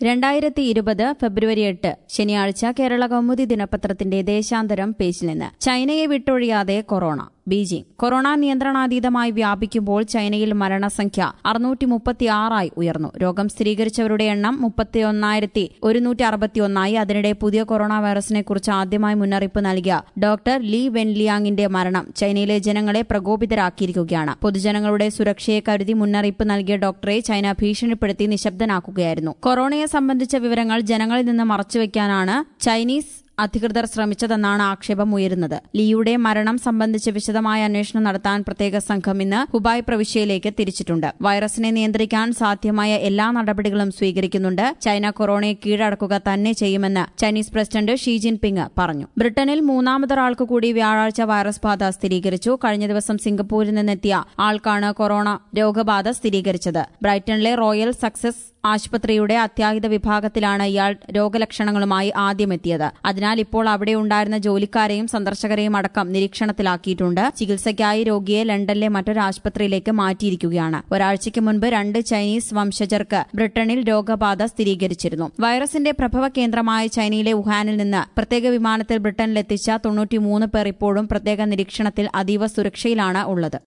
രണ്ടായിരത്തി ഇരുപത് ഫെബ്രുവരി എട്ട് ശനിയാഴ്ച കേരള കൗമുദി ദിനപത്രത്തിന്റെ ദേശാന്തരം പേജിൽ നിന്ന് ചൈനയെ വിട്ടൊഴിയാതെ കൊറോണ ബീജിംഗ് കൊറോണ നിയന്ത്രണാതീതമായി വ്യാപിക്കുമ്പോൾ ചൈനയിൽ മരണസംഖ്യ അറുന്നൂറ്റി മുപ്പത്തിയാറായി ഉയർന്നു രോഗം സ്ഥിരീകരിച്ചവരുടെ എണ്ണം മുപ്പത്തിയൊന്നായിരത്തി ഒരുന്നൂറ്റി അറുപത്തിയൊന്നായി അതിനിടെ പുതിയ കൊറോണ വൈറസിനെ കുറിച്ച് ആദ്യമായി മുന്നറിയിപ്പ് നൽകിയ ഡോക്ടർ ലീ വെൻലിയാങ്ങിന്റെ മരണം ചൈനയിലെ ജനങ്ങളെ പ്രകോപിതരാക്കിയിരിക്കുകയാണ് പൊതുജനങ്ങളുടെ സുരക്ഷയെ കരുതി മുന്നറിയിപ്പ് നൽകിയ ഡോക്ടറെ ചൈന ഭീഷണിപ്പെടുത്തി നിശബ്ദനാക്കുകയായിരുന്നു കൊറോണയെ സംബന്ധിച്ച വിവരങ്ങൾ ജനങ്ങളിൽ നിന്ന് മറച്ചുവെക്കാനാണ് ചൈനീസ് അധികൃതർ ശ്രമിച്ചതെന്നാണ് ആക്ഷേപം ഉയരുന്നത് ലീയുടെ മരണം സംബന്ധിച്ച് വിശദമായ അന്വേഷണം നടത്താൻ പ്രത്യേക സംഘം ഇന്ന് ഹുബായ് പ്രവിശ്യയിലേക്ക് തിരിച്ചിട്ടുണ്ട് വൈറസിനെ നിയന്ത്രിക്കാൻ സാധ്യമായ എല്ലാ നടപടികളും സ്വീകരിക്കുന്നുണ്ട് ചൈന കൊറോണയെ കീഴടക്കുക തന്നെ ചെയ്യുമെന്ന് ചൈനീസ് പ്രസിഡന്റ് ഷീ ജിൻപിങ് പറഞ്ഞു ബ്രിട്ടനിൽ മൂന്നാമതൊരാൾക്ക് കൂടി വ്യാഴാഴ്ച വൈറസ് ബാധ സ്ഥിരീകരിച്ചു കഴിഞ്ഞ ദിവസം സിംഗപ്പൂരിൽ നിന്നെത്തിയ ആൾക്കാണ് കൊറോണ രോഗബാധ സ്ഥിരീകരിച്ചത് ബ്രൈറ്റണിലെ റോയൽ സക്സസ് ആശുപത്രിയുടെ അത്യാഹിത വിഭാഗത്തിലാണ് ഇയാൾ രോഗലക്ഷണങ്ങളുമായി ആദ്യമെത്തിയത് അതിനാൽ ഇപ്പോൾ അവിടെ ഉണ്ടായിരുന്ന ജോലിക്കാരെയും സന്ദർശകരെയും അടക്കം നിരീക്ഷണത്തിലാക്കിയിട്ടുണ്ട് ചികിത്സയ്ക്കായി രോഗിയെ ലണ്ടനിലെ മറ്റൊരു ആശുപത്രിയിലേക്ക് മാറ്റിയിരിക്കുകയാണ് ഒരാഴ്ചയ്ക്ക് മുൻപ് രണ്ട് ചൈനീസ് വംശജർക്ക് ബ്രിട്ടനിൽ രോഗബാധ സ്ഥിരീകരിച്ചിരുന്നു വൈറസിന്റെ പ്രഭവ കേന്ദ്രമായ ചൈനയിലെ വുഹാനിൽ നിന്ന് പ്രത്യേക വിമാനത്തിൽ ബ്രിട്ടനിലെത്തിച്ച തൊണ്ണൂറ്റിമൂന്ന് പേർ ഇപ്പോഴും പ്രത്യേക നിരീക്ഷണത്തിൽ അതീവ സുരക്ഷയിലാണ് ഉള്ളത്